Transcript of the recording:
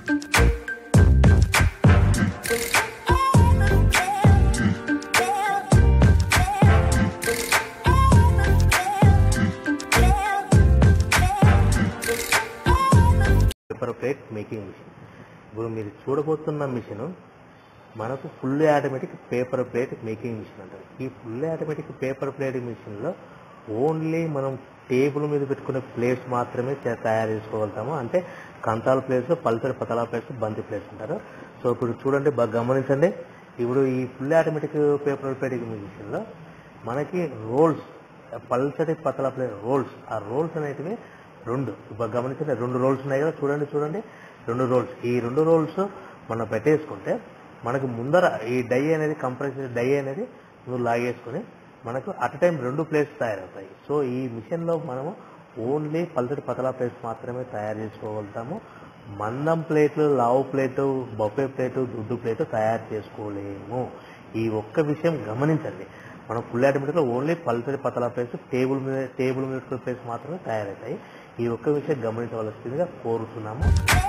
paper plate making machine ఇప్పుడు మీరు చూడబోతున్న మిషన్ మనకు full automatic paper plate making machine అంటారు ఈ ఫుల్ ఆటోమేటిక్ పేపర్ ప్లేట్ మిషన్లో ఓన్లీ మనం టేబుల్ మీద పెట్టుకునే ప్లేట్స్ మాత్రమే చే- తయారు చేసుకోగలుగుతాము అంటే కంతాల ప్లేట్స్ పల్సర్ పతలా ప్లేట్స్ బంతి ప్లేట్స్ అంటారు సో ఇప్పుడు చూడండి బాగా గమనించండి ఇప్పుడు ఈ ఫుల్ ఆటోమేటిక్ పేపర్ ప్లేట్ మిషన్లో మనకి రోల్స్ పల్సటి పతల ప్లేట్ రోల్స్ ఆ రోల్స్ అనేటివి రెండు ఇప్పుడు గమనించండి రెండు రోల్స్ ఉన్నాయి కదా చూడండి చూడండి రెండు రోల్స్ ఈ రెండు రోల్స్ మనం పెట్టేసుకుంటే మనకు ముందర ఈ డై అనేది కంప్రెస్ డై అనేది ముందు లాగేసుకుని మనకు అట్ టైం రెండు ప్లేట్స్ తయారవుతాయి సో ఈ మిషన్లో మనము ఓన్లీ పల్సటి పతలా ప్లేట్స్ మాత్రమే తయారు చేసుకోగలుగుతాము మందం ప్లేట్లు లావు ప్లేటు బొఫే ప్లేటు దుడ్డు ప్లేటు తయారు చేసుకోలేము ఈ ఒక్క విషయం గమనించండి మనం ఫుల్ ఆటోమేటిక్లో ఓన్లీ పల్సటి పతలా ప్లేట్స్ టేబుల్ మీద టేబుల్ మీద ప్లేట్స్ మాత్రమే తయారవుతాయి ఈ ఒక్క విషయం గమనించవలసిందిగా కోరుతున్నాము